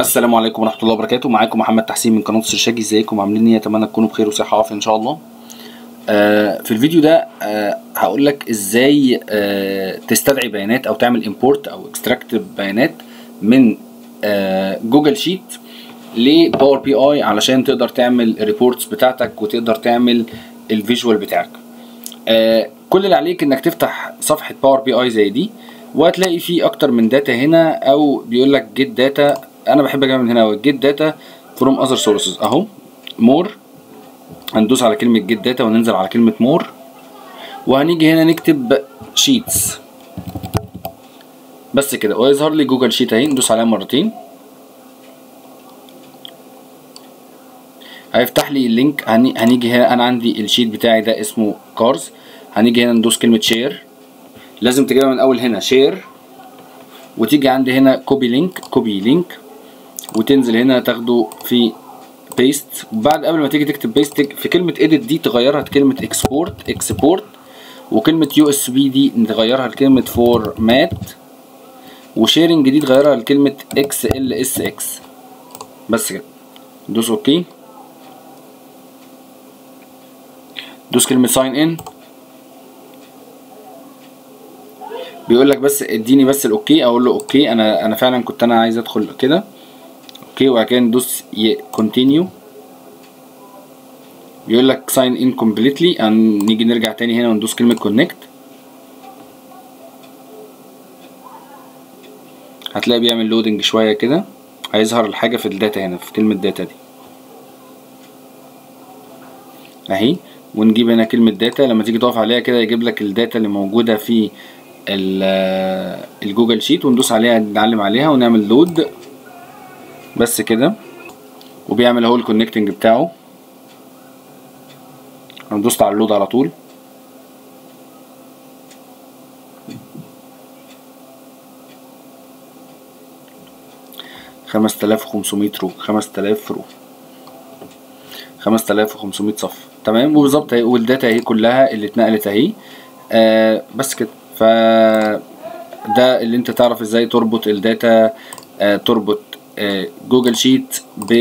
السلام عليكم ورحمه الله وبركاته معاكم محمد تحسين من قناه السرشاجي ازيكم عاملين ايه اتمنى تكونوا بخير وصحه وعافيه ان شاء الله آه في الفيديو ده آه هقول لك ازاي آه تستدعي بيانات او تعمل امبورت او اكستراكت بيانات من آه جوجل شيت لباور بي اي علشان تقدر تعمل الريبورتس بتاعتك وتقدر تعمل الفيجوال بتاعك آه كل اللي عليك انك تفتح صفحه باور بي اي زي دي وهتلاقي فيه اكتر من داتا هنا او بيقول لك جيت داتا انا بحب اجيبها من هنا جيت داتا فروم اذر سورسز اهو مور هندوس على كلمه جيت داتا وننزل على كلمه مور وهنيجي هنا نكتب شيتس بس كده ويظهر لي جوجل شيت اهي ندوس عليها مرتين هيفتح لي اللينك هنيجي هنا انا عندي الشيت بتاعي ده اسمه كارز هنيجي هنا ندوس كلمه شير لازم تجيبها من اول هنا شير وتيجي عندي هنا كوبي لينك كوبي لينك وتنزل هنا تاخده في بيست وبعد قبل ما تيجي تكتب بيست في كلمه اديت دي تغيرها لكلمه اكسبورت اكسبورت وكلمه يو اس بي دي نغيرها لكلمه فورمات وشيرنج دي تغيرها لكلمه اكس ال اس اكس بس كده دوس اوكي دوس كلمه ساين ان بيقول لك بس اديني بس الاوكي اقول له اوكي انا انا فعلا كنت انا عايز ادخل كده اوكي وبعد كده ندوس كونتينيو بيقول لك ساين ان كومبليتلي نيجي نرجع تاني هنا وندوس كلمه كونكت هتلاقي بيعمل لودنج شويه كده هيظهر الحاجه في الداتا هنا في كلمه داتا دي اهي ونجيب هنا كلمه داتا لما تيجي تقف عليها كده يجيب لك الداتا اللي موجوده في الجوجل شيت وندوس عليها نعلم عليها ونعمل لود بس كده وبيعمل اهو الكونكتنج بتاعه انا دوست على اللود على طول خمس تلاف وخمسمية رو خمس تلاف رو خمس تلاف وخمسمية صف تمام وبالظبط اهي والداتا اهي كلها اللي اتنقلت اهي آه بس كده ف ده اللي انت تعرف ازاي تربط الداتا آه تربط آه جوجل شيت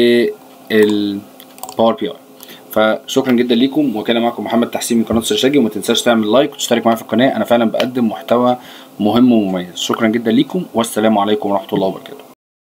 بالباور بي اي فشكرا جدا ليكم وكان معكم محمد تحسين من قناه سرشاجي وما تنساش تعمل لايك وتشترك معايا في القناه انا فعلا بقدم محتوى مهم ومميز شكرا جدا ليكم والسلام عليكم ورحمه الله وبركاته